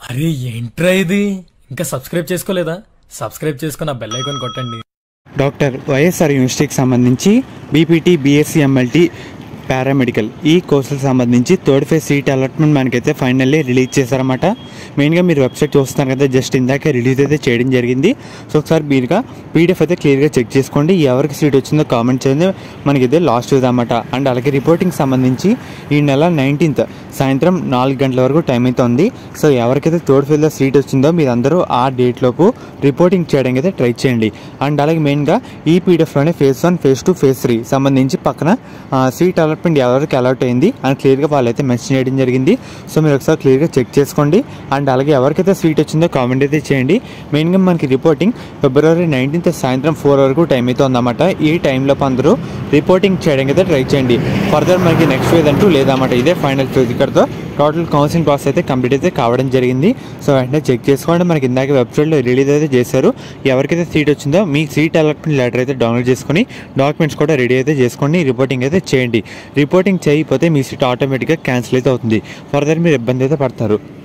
అరే ఏంట్రా ఇది ఇంకా సబ్స్క్రైబ్ చేసుకోలేదా సబ్స్క్రైబ్ చేసుకున్న బెల్ ఐకాన్ కొట్టండి డాక్టర్ వైఎస్ఆర్ యూనివర్సిటీకి సంబంధించి బీపీటీ బీఎస్సీ ఎంఎల్టీ పారామెడికల్ ఈ కోర్సులకు సంబంధించి థర్డ్ ఫేజ్ సీట్ అలాట్మెంట్ మనకైతే ఫైనల్లీ రిలీజ్ చేశారన్నమాట మెయిన్గా మీరు వెబ్సైట్ చూస్తున్నారు కదా జస్ట్ ఇందాకే రిలీజ్ అయితే చేయడం జరిగింది సో ఒకసారి మీరుగా పీడిఎఫ్ అయితే క్లియర్గా చెక్ చేసుకోండి ఎవరికి సీట్ వచ్చిందో కామెంట్ చేయండి మనకైతే లాస్ట్ ఇదన్నమాట అండ్ అలాగే రిపోర్టింగ్ సంబంధించి ఈ నెల నైన్టీన్త్ సాయంత్రం నాలుగు గంటల వరకు టైం అయితే ఉంది సో ఎవరికైతే థర్డ్ ఫేజ్లో సీట్ వచ్చిందో మీరందరూ ఆ డేట్లోపు రిపోర్టింగ్ చేయడానికి అయితే ట్రై చేయండి అండ్ అలాగే మెయిన్గా ఈ పీడిఎఫ్లోనే phase one phase two phase three సంబంధించి పక్కన ఆ, సీట్ అలాట్మెంట్ ఎవరికి అలాట్ అయింది అని క్లియర్గా వాళ్ళైతే మెన్షన్ చేయడం జరిగింది సో మీరు ఒకసారి క్లియర్గా చెక్ చేసుకోండి అండ్ అలాగే ఎవరికైతే సీట్ వచ్చిందో కామెంట్ అయితే చేయండి మెయిన్గా మనకి రిపోర్టింగ్ ఫిబ్రవరి నైన్టీన్త్ సాయంత్రం ఫోర్ వరకు టైం అయితే ఉందన్నమాట ఈ టైంలోపు అందరూ రిపోర్టింగ్ చేయడానికి అయితే ట్రై చేయండి ఫర్దర్ మనకి నెక్స్ట్ ఫేజ్ అంటూ లేదన్నమాట ఇదే ఫైనల్ ఫేజ్ ఇక్కడతో టోటల్ కౌన్సిలింగ్ ప్రాసెస్ అయితే కంప్లీట్ అయితే కావడం జరిగింది సో వెంటనే చెక్ చేసుకోండి మనకి ఇందాక వెబ్సైట్లో రిలీజ్ అయితే చేశారు ఎవరికైతే సీట్ వచ్చిందో మీ సీట్ అలాట్మెంట్ లెటర్ అయితే డౌన్లోడ్ చేసుకొని డాక్యుమెంట్స్ కూడా రెడీ అయితే చేసుకోండి రిపోర్టింగ్ అయితే చేయండి రిపోర్టింగ్ చేయకపోతే మీ సీట్ ఆటోమేటిక్గా క్యాన్సిల్ అయితే అవుతుంది ఫర్దర్ మీరు ఇబ్బంది అయితే పడతారు